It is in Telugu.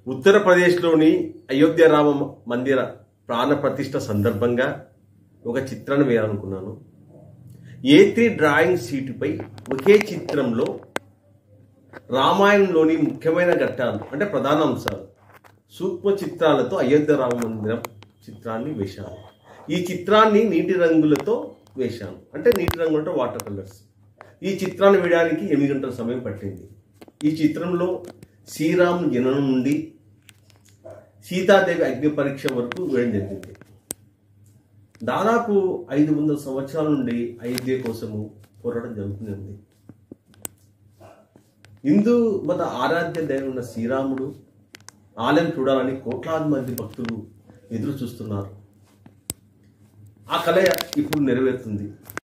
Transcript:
ఉత్తరప్రదేశ్లోని అయోధ్య రామ మందిర ప్రాణ ప్రతిష్ఠ సందర్భంగా ఒక చిత్రాన్ని వేయాలనుకున్నాను ఏ త్రీ డ్రాయింగ్ షీటుపై ఒకే చిత్రంలో రామాయణంలోని ముఖ్యమైన ఘట్టాలు అంటే ప్రధాన అంశాలు సూక్ష్మ చిత్రాలతో అయోధ్య రామ మందిరం చిత్రాన్ని వేశాను ఈ చిత్రాన్ని నీటి రంగులతో వేశాను అంటే నీటి రంగులతో వాటర్ కలర్స్ ఈ చిత్రాన్ని వేయడానికి ఎనిమిది గంటల సమయం పట్టింది ఈ చిత్రంలో శ్రీరామ్ జననం నుండి సీతాదేవి అగ్ని పరీక్ష వరకు వేయడం జరిగింది దాదాపు ఐదు వందల సంవత్సరాల నుండి అయోధ్య కోసము పోరాటం జరుగుతూనే ఉంది హిందూ మత ఆరాధ్య దైవమైన శ్రీరాముడు ఆలయం చూడాలని కోట్లాది మంది భక్తులు ఎదురు చూస్తున్నారు ఆ కళ ఇప్పుడు నెరవేరుతుంది